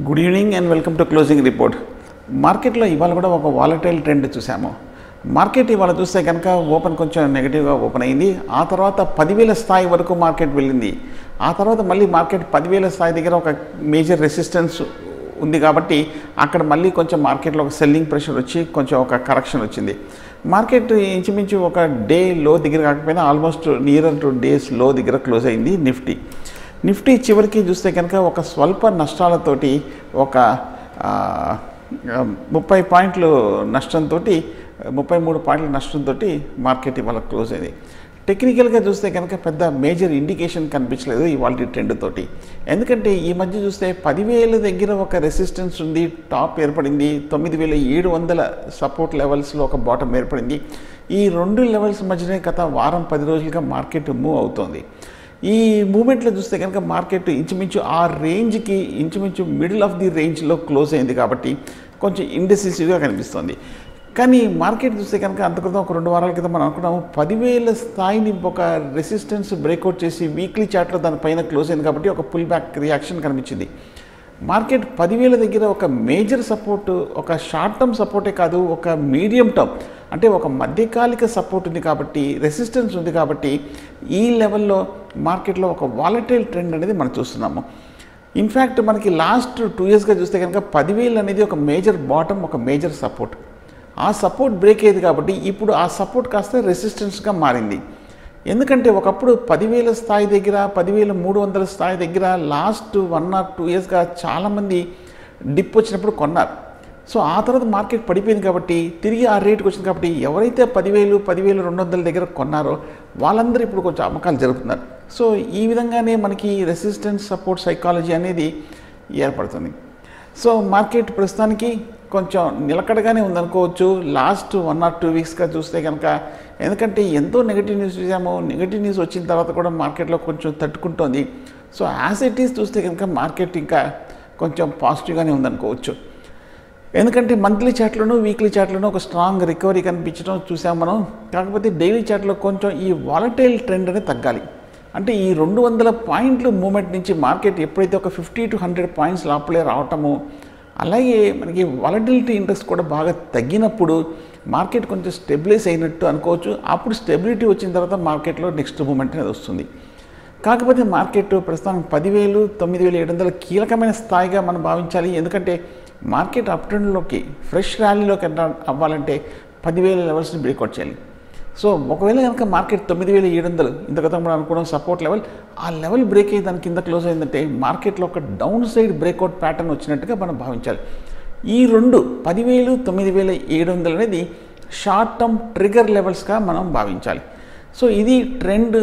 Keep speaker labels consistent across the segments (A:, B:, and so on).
A: good evening and welcome to closing report మార్కెట్లో ఇవాళ కూడా ఒక వాలటైల్ ట్రెండ్ చూసాము మార్కెట్ ఇవాళ చూస్తే కనుక ఓపెన్ కొంచెం నెగిటివ్గా ఓపెన్ అయింది ఆ తర్వాత పదివేల స్థాయి వరకు మార్కెట్ వెళ్ళింది ఆ తర్వాత మళ్ళీ మార్కెట్ పదివేల స్థాయి దగ్గర ఒక మేజర్ రెసిస్టెన్స్ ఉంది కాబట్టి అక్కడ మళ్ళీ కొంచెం మార్కెట్లో ఒక సెల్లింగ్ ప్రెషర్ వచ్చి కొంచెం ఒక కరెక్షన్ వచ్చింది మార్కెట్ ఇంచుమించు ఒక డే లో దగ్గర కాకపోయినా ఆల్మోస్ట్ నియర్ టు డేస్ లో దగ్గర క్లోజ్ అయింది నిఫ్టీ నిఫ్టీ చివరికి చూస్తే కనుక ఒక స్వల్ప నష్టాలతోటి ఒక ఆ, ఆ, ముప్పై పాయింట్లు నష్టంతో ముప్పై మూడు పాయింట్ల నష్టంతో మార్కెట్ ఇవాళ క్లోజ్ అయింది టెక్నికల్గా చూస్తే కనుక పెద్ద మేజర్ ఇండికేషన్ కనిపించలేదు ఇవాళ ట్రెండ్ తోటి ఎందుకంటే ఈ మధ్య చూస్తే పదివేల దగ్గర ఒక రెసిస్టెన్స్ ఉంది టాప్ ఏర్పడింది తొమ్మిది వేల ఏడు వందల సపోర్ట్ లెవెల్స్లో ఒక బాటం ఏర్పడింది ఈ రెండు లెవెల్స్ మధ్యనే గత వారం పది రోజులుగా మార్కెట్ మూవ్ అవుతోంది ఈ మూమెంట్లో చూస్తే కనుక మార్కెట్ ఇంచుమించు ఆ రేంజ్కి ఇంచుమించు మిడిల్ ఆఫ్ ది రేంజ్లో క్లోజ్ అయింది కాబట్టి కొంచెం ఇండెసిసివ్గా కనిపిస్తుంది కానీ మార్కెట్ చూస్తే కనుక అంత క్రితం ఒక రెండు వారాల క్రితం మనం అనుకున్నాము పదివేల స్థాయిని ఒక రెసిస్టెన్స్ బ్రేక్అవుట్ చేసి వీక్లీ చార్ట్లో దానిపైన క్లోజ్ అయింది కాబట్టి ఒక పుల్ బ్యాక్ రియాక్షన్ కనిపించింది మార్కెట్ పదివేల దగ్గర ఒక మేజర్ సపోర్ట్ ఒక షార్ట్ టర్మ్ సపోర్టే కాదు ఒక మీడియం టర్మ్ అంటే ఒక మధ్యకాలిక సపోర్ట్ ఉంది కాబట్టి రెసిస్టెన్స్ ఉంది కాబట్టి ఈ లెవెల్లో మార్కెట్లో ఒక వాలటైల్ ట్రెండ్ అనేది మనం చూస్తున్నాము ఇన్ఫ్యాక్ట్ మనకి లాస్ట్ టూ ఇయర్స్గా చూస్తే కనుక పదివేలు అనేది ఒక మేజర్ బాటమ్ ఒక మేజర్ సపోర్ట్ ఆ సపోర్ట్ బ్రేక్ అయ్యేది కాబట్టి ఇప్పుడు ఆ సపోర్ట్ కాస్త రెసిస్టెన్స్గా మారింది ఎందుకంటే ఒకప్పుడు పదివేల స్థాయి దగ్గర పదివేల మూడు వందల స్థాయి దగ్గర లాస్ట్ వన్ ఆర్ టూ ఇయర్స్గా చాలామంది డిప్ వచ్చినప్పుడు కొన్నారు సో ఆ తర్వాత మార్కెట్ పడిపోయింది కాబట్టి తిరిగి ఆ రేట్కి వచ్చింది కాబట్టి ఎవరైతే పదివేలు పదివేలు రెండు వందల దగ్గర కొన్నారో వాళ్ళందరూ ఇప్పుడు కొంచెం అమ్మకాలు జరుగుతున్నారు సో ఈ విధంగానే మనకి రెసిస్టెన్స్ సపోర్ట్ సైకాలజీ అనేది ఏర్పడుతుంది సో మార్కెట్ ప్రస్తుతానికి కొంచెం నిలకడగానే ఉందనుకోవచ్చు లాస్ట్ వన్ ఆర్ టూ వీక్స్గా చూస్తే కనుక ఎందుకంటే ఎంతో నెగిటివ్ న్యూస్ చూసాము నెగిటివ్ న్యూస్ వచ్చిన తర్వాత కూడా మార్కెట్లో కొంచెం తట్టుకుంటోంది సో యాజ్ ఇట్ ఈస్ చూస్తే కనుక మార్కెట్ ఇంకా కొంచెం పాజిటివ్గానే ఉందనుకోవచ్చు ఎందుకంటే మంత్లీ చాట్లోనూ వీక్లీ చాట్లోనూ ఒక స్ట్రాంగ్ రికవరీ కనిపించడం చూసాం మనం కాకపోతే డైలీ చాట్లో కొంచెం ఈ వాలటైల్ ట్రెండ్ అనేది తగ్గాలి అంటే ఈ రెండు వందల పాయింట్లు మూమెంట్ నుంచి మార్కెట్ ఎప్పుడైతే ఒక ఫిఫ్టీ టు హండ్రెడ్ పాయింట్స్ లోపలే రావటము అలాగే మనకి వాలటిలిటీ ఇంట్రెస్ట్ కూడా బాగా తగ్గినప్పుడు మార్కెట్ కొంచెం స్టెబిలైజ్ అయినట్టు అనుకోవచ్చు అప్పుడు స్టెబిలిటీ వచ్చిన తర్వాత మార్కెట్లో నెక్స్ట్ మూమెంట్ అనేది వస్తుంది కాకపోతే మార్కెట్ ప్రస్తుతం పదివేలు తొమ్మిది వేల ఏడు వందల కీలకమైన స్థాయిగా మనం భావించాలి ఎందుకంటే మార్కెట్ అప్ ట్రెండ్లోకి ఫ్రెష్ ర్యాలీలోకి ఎంటర్ అవ్వాలంటే పదివేల లెవెల్స్ని బ్రేక్అవుట్ చేయాలి సో ఒకవేళ కనుక మార్కెట్ తొమ్మిది వేల ఏడు వందలు ఇంత క్రితం కూడా అనుకున్నాం సపోర్ట్ లెవెల్ ఆ లెవెల్ బ్రేక్ అయ్యి దాని కింద క్లోజ్ అయిందంటే మార్కెట్లో ఒక డౌన్ సైడ్ బ్రేక్అవుట్ ప్యాటర్న్ వచ్చినట్టుగా మనం భావించాలి ఈ రెండు పదివేలు తొమ్మిది వేల ఏడు వందలు అనేది షార్ట్ టర్మ్ ట్రిగర్ లెవెల్స్గా మనం భావించాలి సో ఇది ట్రెండ్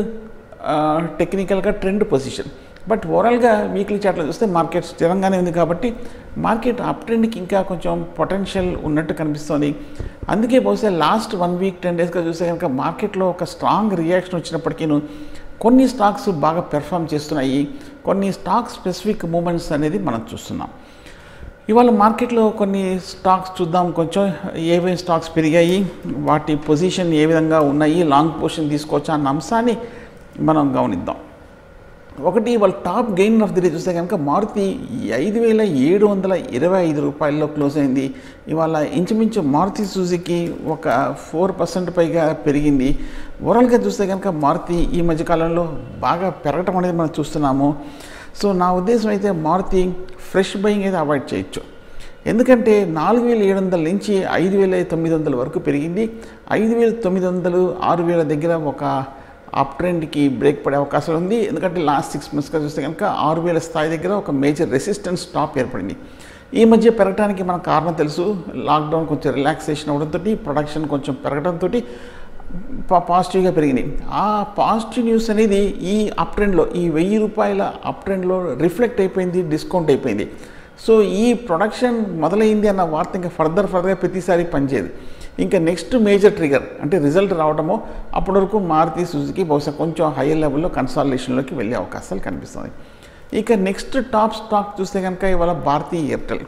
A: టెక్నికల్గా ట్రెండ్ పొజిషన్ బట్ ఓవరాల్గా వీక్లీ చార్ట్లో చూస్తే మార్కెట్ స్థిరంగానే ఉంది కాబట్టి మార్కెట్ అప్ ట్రెండ్కి ఇంకా కొంచెం పొటెన్షియల్ ఉన్నట్టు కనిపిస్తుంది అందుకే బహుశా లాస్ట్ వన్ వీక్ టెన్ డేస్గా చూస్తే కనుక మార్కెట్లో ఒక స్ట్రాంగ్ రియాక్షన్ వచ్చినప్పటికీ కొన్ని స్టాక్స్ బాగా పెర్ఫామ్ చేస్తున్నాయి కొన్ని స్టాక్ స్పెసిఫిక్ మూమెంట్స్ అనేది మనం చూస్తున్నాం ఇవాళ మార్కెట్లో కొన్ని స్టాక్స్ చూద్దాం కొంచెం ఏవే స్టాక్స్ పెరిగాయి వాటి పొజిషన్ ఏ విధంగా ఉన్నాయి లాంగ్ పొజిషన్ తీసుకోవచ్చా అన్న అంశాన్ని మనం గమనిద్దాం ఒకటి వాళ్ళ top gain of the day చూస్తే కనుక మారుతి ఐదు వేల ఏడు వందల ఇరవై ఐదు రూపాయల్లో క్లోజ్ అయింది ఇవాళ ఇంచుమించు మారుతి సుజుకి ఒక ఫోర్ పర్సెంట్ పైగా పెరిగింది ఓవరాల్గా చూస్తే కనుక మారుతి ఈ మధ్యకాలంలో బాగా పెరగటం అనేది మనం చూస్తున్నాము సో నా ఉద్దేశం అయితే మారుతి ఫ్రెష్ బయింగ్ అయితే అవాయిడ్ చేయొచ్చు ఎందుకంటే నాలుగు వేల ఏడు వందల నుంచి ఐదు వేల తొమ్మిది వందల వరకు పెరిగింది ఐదు వేల తొమ్మిది వందలు ఆరు వేల దగ్గర ఒక అప్ ట్రెండ్కి బ్రేక్ పడే అవకాశం ఉంది ఎందుకంటే లాస్ట్ సిక్స్ మంత్స్గా చూస్తే కనుక ఆరు వేల స్థాయి దగ్గర ఒక మేజర్ రెసిస్టెన్స్ టాప్ ఏర్పడింది ఈ మధ్య పెరగడానికి మనకు కారణం తెలుసు లాక్డౌన్ కొంచెం రిలాక్సేషన్ అవడంతో ప్రొడక్షన్ కొంచెం పెరగడంతో పాజిటివ్గా పెరిగినాయి ఆ పాజిటివ్ న్యూస్ అనేది ఈ అప్ ట్రెండ్లో ఈ వెయ్యి రూపాయల అప్ ట్రెండ్లో రిఫ్లెక్ట్ అయిపోయింది డిస్కౌంట్ అయిపోయింది సో ఈ ప్రొడక్షన్ మొదలైంది అన్న వార్త ఇంకా ఫర్దర్ ఫర్దర్గా ప్రతిసారి పనిచేయదు ఇంకా నెక్స్ట్ మేజర్ ట్రిగర్ అంటే రిజల్ట్ రావడమో అప్పటి వరకు మారుతి సుజుకి బహుశా కొంచెం హైయర్ లెవెల్లో కన్సాలిడేషన్లోకి వెళ్ళే అవకాశాలు కనిపిస్తుంది ఇక నెక్స్ట్ టాప్ స్టాక్ చూస్తే కనుక ఇవాళ భారతీ ఎయిర్టెల్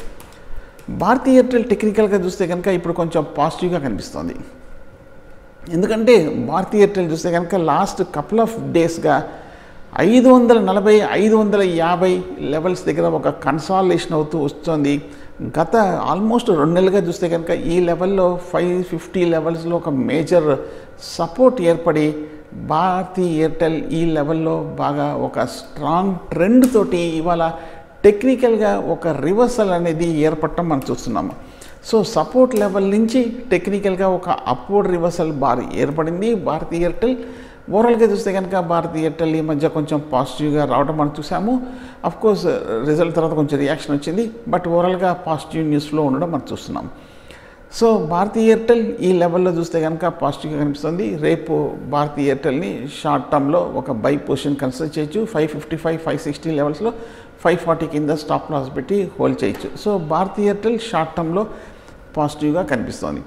A: భారతీ ఎయిర్టెల్ టెక్నికల్గా చూస్తే కనుక ఇప్పుడు కొంచెం పాజిటివ్గా కనిపిస్తుంది ఎందుకంటే భారతీ ఎయిర్టెల్ చూస్తే కనుక లాస్ట్ కపుల్ ఆఫ్ డేస్గా ఐదు వందల నలభై ఐదు వందల యాభై లెవెల్స్ దగ్గర ఒక కన్సాలేషన్ అవుతూ వస్తుంది గత ఆల్మోస్ట్ రెండు నెలలుగా చూస్తే కనుక ఈ లెవెల్లో ఫైవ్ ఫిఫ్టీ లెవెల్స్లో ఒక మేజర్ సపోర్ట్ ఏర్పడి భారతీ ఎయిర్టెల్ ఈ లెవెల్లో బాగా ఒక స్ట్రాంగ్ ట్రెండ్ తోటి ఇవాళ టెక్నికల్గా ఒక రివర్సల్ అనేది ఏర్పడటం మనం చూస్తున్నాము సో సపోర్ట్ లెవెల్ నుంచి టెక్నికల్గా ఒక అప్వర్డ్ రివర్సల్ బార్ ఏర్పడింది భారతీ ఎయిర్టెల్ ఓవరాల్గా చూస్తే కనుక భారతీ ఎయిర్టెల్ ఈ మధ్య కొంచెం పాజిటివ్గా రావడం మనం చూసాము అఫ్ కోర్స్ రిజల్ట్ తర్వాత కొంచెం రియాక్షన్ వచ్చింది బట్ ఓవరాల్గా పాజిటివ్ న్యూస్లో ఉండడం మనం చూస్తున్నాం సో భారతీ ఎయిర్టెల్ ఈ లెవెల్లో చూస్తే కనుక పాజిటివ్గా కనిపిస్తుంది రేపు భారతీ ఎయిర్టెల్ని షార్ట్ టర్మ్లో ఒక బై పొజిషన్ కన్సిడర్ చేయొచ్చు five fifty five five sixty లెవెల్స్లో ఫైవ్ ఫార్టీ కింద స్టాప్ లాస్ పెట్టి హోల్డ్ చేయొచ్చు సో భారతీ ఎయిర్టెల్ షార్ట్ టర్మ్లో పాజిటివ్గా కనిపిస్తుంది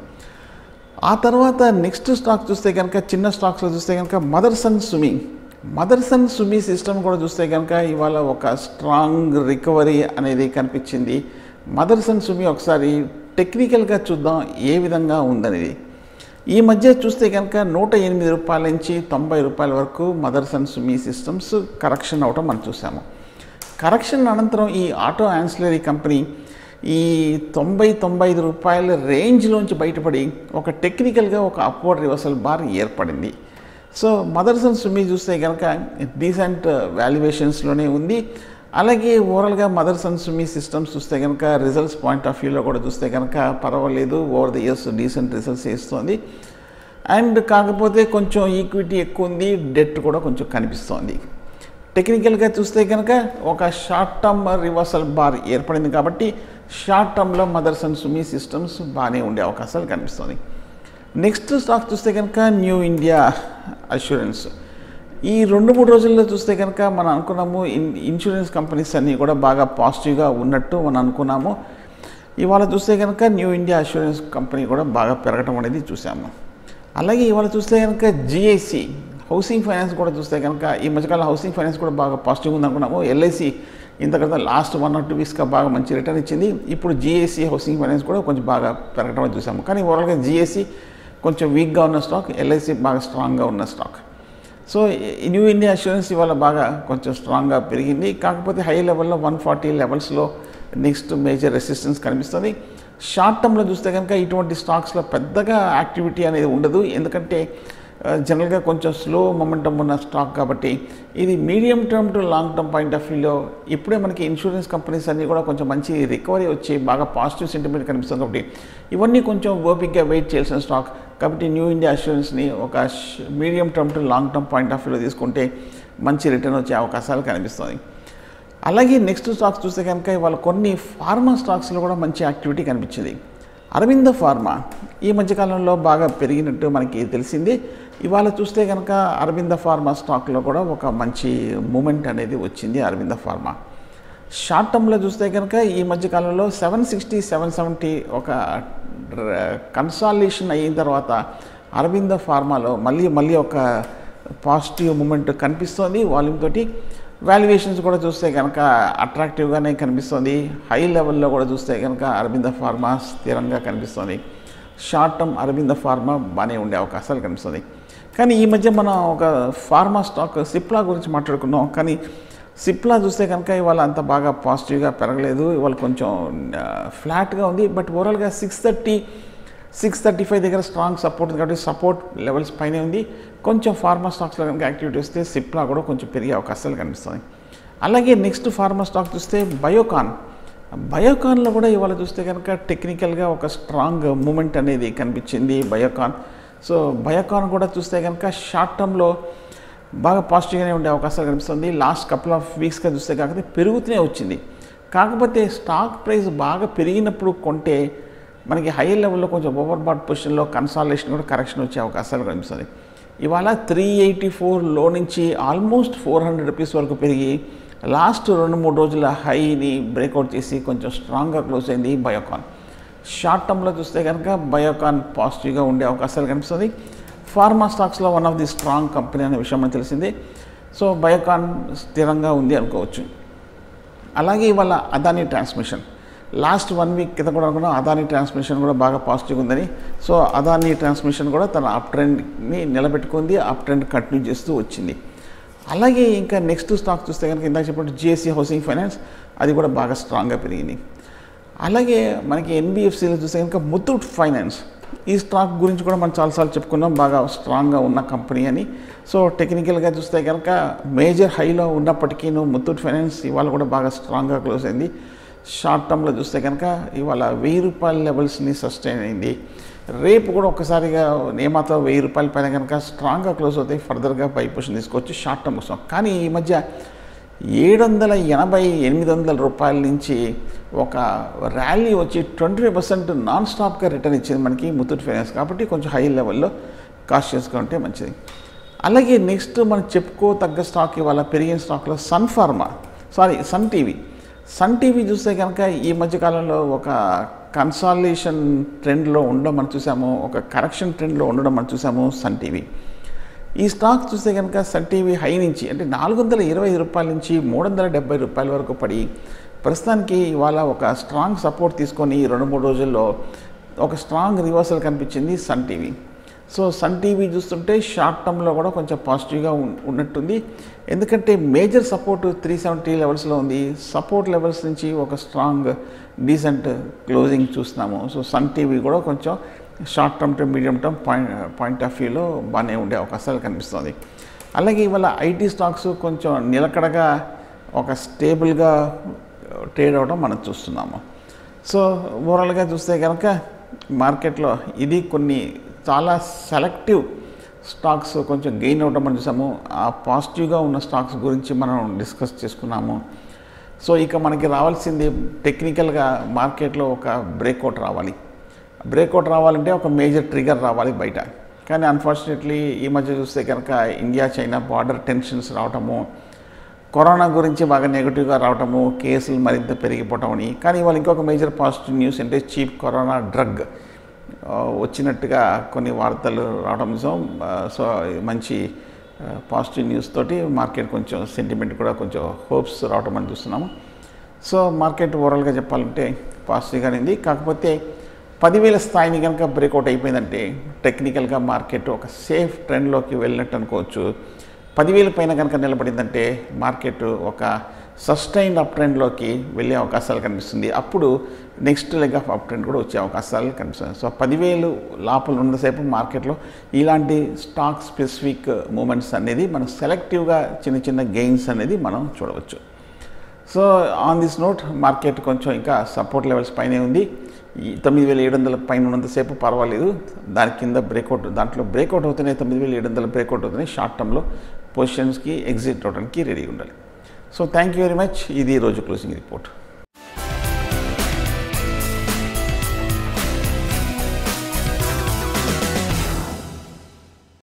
A: ఆ తర్వాత నెక్స్ట్ స్టాక్ చూస్తే కనుక చిన్న స్టాక్స్లో చూస్తే కనుక మదర్సన్ సుమి మదర్సన్ సుమి సిస్టమ్ కూడా చూస్తే కనుక ఇవాళ ఒక స్ట్రాంగ్ రికవరీ అనేది కనిపించింది మదర్సన్ సుమి ఒకసారి టెక్నికల్గా చూద్దాం ఏ విధంగా ఉందనేది ఈ మధ్య చూస్తే కనుక నూట ఎనిమిది రూపాయల నుంచి తొంభై రూపాయల వరకు మదర్సన్ సుమి సిస్టమ్స్ కరెక్షన్ అవటం మనం చూసాము కరెక్షన్ అనంతరం ఈ ఆటో యాన్సిలరీ కంపెనీ ఈ తొంభై తొంభై ఐదు రూపాయల రేంజ్లోంచి బయటపడి ఒక టెక్నికల్గా ఒక అప్వర్డ్ రివర్సల్ బార్ ఏర్పడింది సో మదర్సన్ సుమి చూస్తే కనుక డీసెంట్ వాల్యుయేషన్స్లోనే ఉంది అలాగే ఓవరాల్గా మదర్సన్ సుమి సిస్టమ్స్ చూస్తే కనుక రిజల్ట్స్ పాయింట్ ఆఫ్ వ్యూలో కూడా చూస్తే కనుక పర్వాలేదు over the years decent results ఇస్తుంది అండ్ కాకపోతే కొంచెం ఈక్విటీ ఎక్కువ ఉంది డెట్ కూడా కొంచెం కనిపిస్తోంది టెక్నికల్గా చూస్తే కనుక ఒక షార్ట్ టర్మ్ రివర్సల్ బార్ ఏర్పడింది కాబట్టి షార్ట్ టర్మ్లో మదర్స్ అండ్ సుమి సిస్టమ్స్ బాగానే ఉండే అవకాశాలు కనిపిస్తుంది నెక్స్ట్ స్టాక్ చూస్తే కనుక న్యూ ఇండియా అష్యూరెన్స్ ఈ రెండు మూడు రోజుల్లో చూస్తే కనుక మనం అనుకున్నాము ఇన్ ఇన్సూరెన్స్ కంపెనీస్ అన్నీ కూడా బాగా పాజిటివ్గా ఉన్నట్టు మనం అనుకున్నాము ఇవాళ చూస్తే కనుక న్యూ ఇండియా అష్యూరెన్స్ కంపెనీ కూడా బాగా పెరగటం అనేది చూసాము అలాగే ఇవాళ చూస్తే కనుక జిఐసి హౌసింగ్ ఫైనాన్స్ కూడా చూస్తే కనుక ఈ మధ్యకాలం హౌసింగ్ ఫైనాన్స్ కూడా బాగా పాజిటివ్ ఉంది అనుకున్నాము ఎల్ఐసి ఇంతకంటే లాస్ట్ వన్ ఆర్ టూ వీక్స్గా బాగా మంచి రిటర్న్ ఇచ్చింది ఇప్పుడు జిఎస్సి హౌసింగ్ ఫైనాన్స్ కూడా కొంచెం బాగా పెరగడం చూసాము కానీ ఓవరాల్గా జిఎస్సి కొంచెం వీక్గా ఉన్న స్టాక్ ఎల్ఐసి బాగా స్ట్రాంగ్గా ఉన్న స్టాక్ సో ఈ న్యూ ఇండియా అష్యూరెన్స్ ఇవాళ బాగా కొంచెం స్ట్రాంగ్గా పెరిగింది కాకపోతే హై లెవెల్లో వన్ ఫార్టీ లెవెల్స్లో నెక్స్ట్ మేజర్ రెసిస్టెన్స్ కనిపిస్తుంది షార్ట్ టర్మ్లో చూస్తే కనుక ఇటువంటి స్టాక్స్లో పెద్దగా యాక్టివిటీ అనేది ఉండదు ఎందుకంటే జనరల్గా కొంచెం స్లో మొమెంటం ఉన్న స్టాక్ కాబట్టి ఇది medium term to long term point of వ్యూలో ఇప్పుడే మనకి ఇన్సూరెన్స్ కంపెనీస్ అన్నీ కూడా కొంచెం మంచి రికవరీ వచ్చి బాగా పాజిటివ్ సెంటిమెంట్ కనిపిస్తుంది కాబట్టి ఇవన్నీ కొంచెం ఓపిక్గా వెయిట్ చేయాల్సిన స్టాక్ కాబట్టి న్యూ ఇండియా అష్యూరెన్స్ని ఒక medium term to long term point of వ్యూలో తీసుకుంటే మంచి రిటర్న్ వచ్చే అవకాశాలు కనిపిస్తుంది అలాగే నెక్స్ట్ స్టాక్స్ చూస్తే కనుక ఇవాళ కొన్ని ఫార్మా స్టాక్స్లో కూడా మంచి యాక్టివిటీ కనిపించింది అరవింద ఫార్మా ఈ మధ్యకాలంలో బాగా పెరిగినట్టు మనకి తెలిసింది ఇవాళ చూస్తే కనుక అరవింద ఫార్మా స్టాక్లో కూడా ఒక మంచి మూమెంట్ అనేది వచ్చింది అరవింద ఫార్మా షార్ట్ టర్మ్లో చూస్తే కనుక ఈ మధ్యకాలంలో సెవెన్ సిక్స్టీ సెవెన్ సెవెంటీ ఒక కన్సాలేషన్ అయిన తర్వాత అరవింద ఫార్మాలో మళ్ళీ మళ్ళీ ఒక పాజిటివ్ మూమెంట్ కనిపిస్తోంది వాల్యూమ్ తోటి వాల్యుయేషన్స్ కూడా చూస్తే కనుక అట్రాక్టివ్గానే కనిపిస్తుంది హై లెవెల్లో కూడా చూస్తే కనుక అరవింద ఫార్మా స్థిరంగా కనిపిస్తుంది షార్ట్ టర్మ్ అరవింద ఫార్మా బాగానే ఉండే అవకాశాలు కనిపిస్తుంది కానీ ఈ మధ్య మనం ఒక ఫార్మా స్టాక్ సిప్లా గురించి మాట్లాడుకున్నాం కానీ సిప్లా చూస్తే కనుక ఇవాళ అంత బాగా పాజిటివ్గా పెరగలేదు ఇవాళ కొంచెం ఫ్లాట్గా ఉంది బట్ ఓవరాల్గా six thirty six thirty five దగ్గర స్ట్రాంగ్ సపోర్ట్ ఉంది కాబట్టి సపోర్ట్ లెవెల్స్ పైనే ఉంది కొంచెం ఫార్మా స్టాక్స్లో కనుక యాక్టివిటీ వస్తే సిప్లా కూడా కొంచెం పెరిగే అవకాశాలు కనిపిస్తుంది అలాగే నెక్స్ట్ ఫార్మా స్టాక్ చూస్తే బయోకాన్ బయోకాన్లో కూడా ఇవాళ చూస్తే కనుక టెక్నికల్గా ఒక స్ట్రాంగ్ మూమెంట్ అనేది కనిపించింది బయోకాన్ సో బయోకాన్ కూడా చూస్తే కనుక షార్ట్ టర్మ్లో బాగా పాజిటివ్గానే ఉండే అవకాశాలు కనిపిస్తుంది లాస్ట్ కపుల్ ఆఫ్ వీక్స్గా చూస్తే కాకపోతే పెరుగుతూనే వచ్చింది కాకపోతే స్టాక్ ప్రైస్ బాగా పెరిగినప్పుడు కొంటే మనకి హై లెవెల్లో కొంచెం ఓవర్ బాట్ పొజిషన్లో కన్సాలేషన్ కూడా కరెక్షన్ వచ్చే అవకాశాలు కనిపిస్తుంది ఇవాళ త్రీ ఎయిటీ ఫోర్లో నుంచి ఆల్మోస్ట్ ఫోర్ హండ్రెడ్ రూపీస్ వరకు పెరిగి లాస్ట్ రెండు మూడు రోజుల హైని బ్రేక్అవుట్ చేసి కొంచెం స్ట్రాంగ్గా క్లోజ్ అయింది బయోకాన్ షార్ట్ టర్మ్లో చూస్తే కనుక బయోకాన్ పాజిటివ్గా ఉండే అవకాశాలు కనిపిస్తుంది ఫార్మా స్టాక్స్లో one of the strong company అనే విషయం మనకు తెలిసింది సో బయోకాన్ స్థిరంగా ఉంది అనుకోవచ్చు అలాగే ఇవాళ Adani transmission last one week క్రితం కూడా అనుకున్నాం అదానీ ట్రాన్స్మిషన్ కూడా బాగా పాజిటివ్ ఉందని సో అదానీ ట్రాన్స్మిషన్ కూడా తన అప్ ట్రెండ్ని నిలబెట్టుకుంది అప్ ట్రెండ్ కంటిన్యూ చేస్తూ వచ్చింది అలాగే ఇంకా నెక్స్ట్ స్టాక్ చూస్తే కనుక ఇందాక చెప్పినట్టు జిఎస్సి హౌసింగ్ ఫైనాన్స్ అది కూడా బాగా స్ట్రాంగ్గా పెరిగింది అలాగే మనకి ఎన్బిఎఫ్సిలో చూస్తే కనుక ముత్తూట్ ఫైనాన్స్ ఈ స్టాక్ గురించి కూడా మనం చాలాసార్లు చెప్పుకున్నాం బాగా స్ట్రాంగ్గా ఉన్న కంపెనీ అని సో టెక్నికల్గా చూస్తే కనుక మేజర్ హైలో ఉన్నప్పటికీ ముత్తూట్ ఫైనాన్స్ ఇవాళ కూడా బాగా స్ట్రాంగ్గా క్లోజ్ అయింది షార్ట్ టర్మ్లో చూస్తే కనుక ఇవాళ వెయ్యి రూపాయల లెవెల్స్ని సస్టైన్ అయింది రేపు కూడా ఒక్కసారిగా ఏమాత్రం వెయ్యి రూపాయల పైన కనుక స్ట్రాంగ్గా క్లోజ్ అవుతాయి ఫర్దర్గా పై పొజిషన్ తీసుకొచ్చి షార్ట్ టర్మ్ కోసం కానీ ఈ మధ్య ఏడు వందల ఎనభై ఎనిమిది వందల రూపాయల నుంచి ఒక ర్యాలీ వచ్చి ట్వంటీ ఫైవ్ పర్సెంట్ నాన్ స్టాప్గా రిటర్న్ ఇచ్చింది మనకి ముత్తూట్ ఫైనాన్స్ కాబట్టి కొంచెం హై లెవెల్లో కాషియస్గా ఉంటే మంచిది అలాగే నెక్స్ట్ మనం చెప్పుకోతగ్గ స్టాక్ ఇవాళ పెరిగిన స్టాక్లో Sun Pharma sorry Sun TV Sun TV చూస్తే కనుక ఈ మధ్యకాలంలో ఒక కన్సాలేషన్ ట్రెండ్లో ఉండడం మనం చూసాము ఒక కరెక్షన్ ట్రెండ్లో ఉండడం మనం చూసాము సన్ టీవీ ఈ స్టాక్ చూస్తే కనుక సన్ టీవీ హై నుంచి అంటే నాలుగు వందల ఇరవై రూపాయల నుంచి మూడు వందల డెబ్బై రూపాయల వరకు పడి ప్రస్తుతానికి ఇవాళ ఒక స్ట్రాంగ్ సపోర్ట్ తీసుకొని ఈ రెండు మూడు రోజుల్లో ఒక స్ట్రాంగ్ రివర్సల్ కనిపించింది Sun TV so Sun TV చూస్తుంటే షార్ట్ టర్మ్లో కూడా కొంచెం పాజిటివ్గా ఉన్- ఉన్నట్టుంది ఎందుకంటే మేజర్ సపోర్ట్ త్రీ సెవెంటీ లెవెల్స్లో ఉంది సపోర్ట్ లెవెల్స్ నుంచి ఒక స్ట్రాంగ్ డీసెంట్ క్లోజింగ్ చూస్తున్నాము సో సన్ టీవీ కూడా కొంచెం short term to medium term point point of వ్యూలో బాగానే ఉండే అవకాశాలు కనిపిస్తుంది అలాగే ఇవాళ ఐటీ స్టాక్స్ కొంచెం నిలకడగా ఒక స్టేబుల్గా ట్రేడ్ అవ్వడం మనం చూస్తున్నాము సో ఓవరాల్గా చూస్తే కనుక మార్కెట్లో ఇది కొన్ని చాలా సెలెక్టివ్ స్టాక్స్ కొంచెం గెయిన్ అవ్వడం మనం చూసాము ఆ పాజిటివ్గా ఉన్న స్టాక్స్ గురించి మనం డిస్కస్ చేసుకున్నాము సో ఇక మనకి రావాల్సింది టెక్నికల్గా మార్కెట్లో ఒక బ్రేక్అవుట్ రావాలి బ్రేక్అవుట్ రావాలంటే ఒక మేజర్ ట్రిగర్ రావాలి బయట కానీ అన్ఫార్చునేట్లీ ఈ మధ్య చూస్తే కనుక ఇండియా చైనా బార్డర్ టెన్షన్స్ రావటము కరోనా గురించి బాగా నెగిటివ్గా రావటము కేసులు మరింత పెరిగిపోవటం అని కానీ వాళ్ళు ఇంకొక మేజర్ పాజిటివ్ న్యూస్ అంటే చీప్ కరోనా డ్రగ్ ఆ, వచ్చినట్టుగా కొన్ని వార్తలు రావడం నిజం ఆ, సో మంచి పాజిటివ్ న్యూస్ తోటి మార్కెట్ కొంచెం సెంటిమెంట్ కూడా కొంచెం హోప్స్ రావటం అని చూస్తున్నాము సో మార్కెట్ ఓవరాల్గా చెప్పాలంటే పాజిటివ్గానే ఉంది కాకపోతే పదివేల స్థాయిని కనుక బ్రేక్అవుట్ అయిపోయిందంటే టెక్నికల్గా మార్కెట్ ఒక సేఫ్ ట్రెండ్లోకి వెళ్ళినట్టు అనుకోవచ్చు పదివేల పైన కనుక నిలబడిందంటే మార్కెట్ ఒక సస్టైన్డ్ అప్ ట్రెండ్లోకి వెళ్ళే అవకాశాలు కనిపిస్తుంది అప్పుడు next leg of up trend కూడా వచ్చే అవకాశాలు కనిపిస్తుంది సో పదివేలు లోపల ఉన్నసేపు మార్కెట్లో ఇలాంటి స్టాక్ స్పెసిఫిక్ మూమెంట్స్ అనేది మనం సెలెక్టివ్గా చిన్న చిన్న గెయిన్స్ అనేది మనం చూడవచ్చు so on this note market కొంచెం ఇంకా సపోర్ట్ లెవెల్స్ పైనే ఉంది ఈ తొమ్మిది వేల ఏడు వందల పైన ఉన్నంతసేపు పర్వాలేదు దాని కింద బ్రేక్అవుట్ దాంట్లో బ్రేక్అవుట్ అవుతున్నాయి తొమ్మిది వేల ఏడు వందల బ్రేక్అవుట్ అవుతున్నాయి షార్ట్ టర్మ్లో పొజిషన్స్కి ఎగ్జిట్ అవడానికి రెడీగా ఉండాలి so thank you very much ఇది ఈ రోజు క్లోజింగ్ రిపోర్ట్